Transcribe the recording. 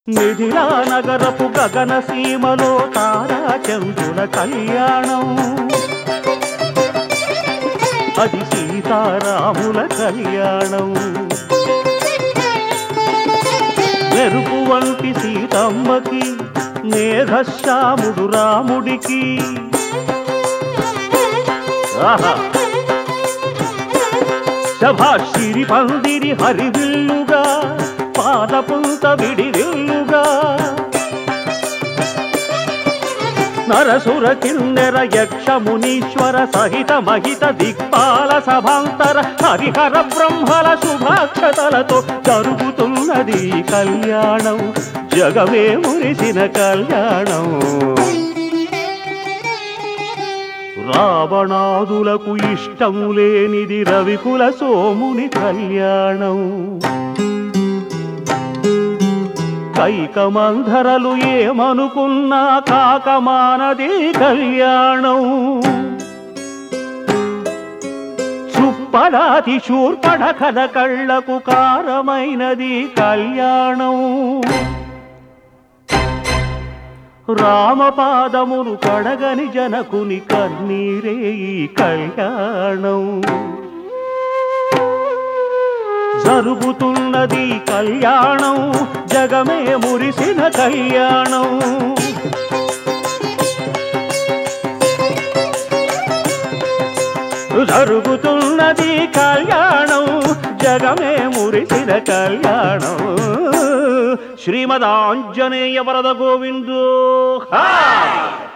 మిథిలా నగరపు గగన సీమలో తారా చంద్రుల కళ్యాణం అది సీతారాముల కళ్యాణం మెరుపు వంటి సీతమ్మకి మేఘశ్యాముడు రాముడికి ఆహా శభాషిరి పందిరి హరివిల్లుగా పాదపుంత విడివిల్లుగా నరసుర కిన్నెర యక్ష మునీశ్వర సహిత మహిత దిక్పాల సభాంతర హరిహర బ్రహ్మల శుభాక్షతలతో జరుగుతున్నది ఈ కళ్యాణం జగమే మురిసిన కళ్యాణం రావణాదులకు ఇష్టం లేనిది రవికుల సోముని కళ్యాణం కైకమంధరలు ఏమనుకున్నా కాకమానది కళ్యాణం చుప్పడాది శూర్పడకల కళ్ళకు కారమైనది కళ్యాణం రామపాదమును కడగని జనకుని కన్నీరే ఈ కళ్యాణం జరుగుతున్నది కళ్యాణం జగమే మురిసిన కళ్యాణం జరుగుతున్నది కళ్యాణం జగమే మురిసిన కళ్యాణం శ్రీమదాంజనేయ వరద గోవిందో హాయ్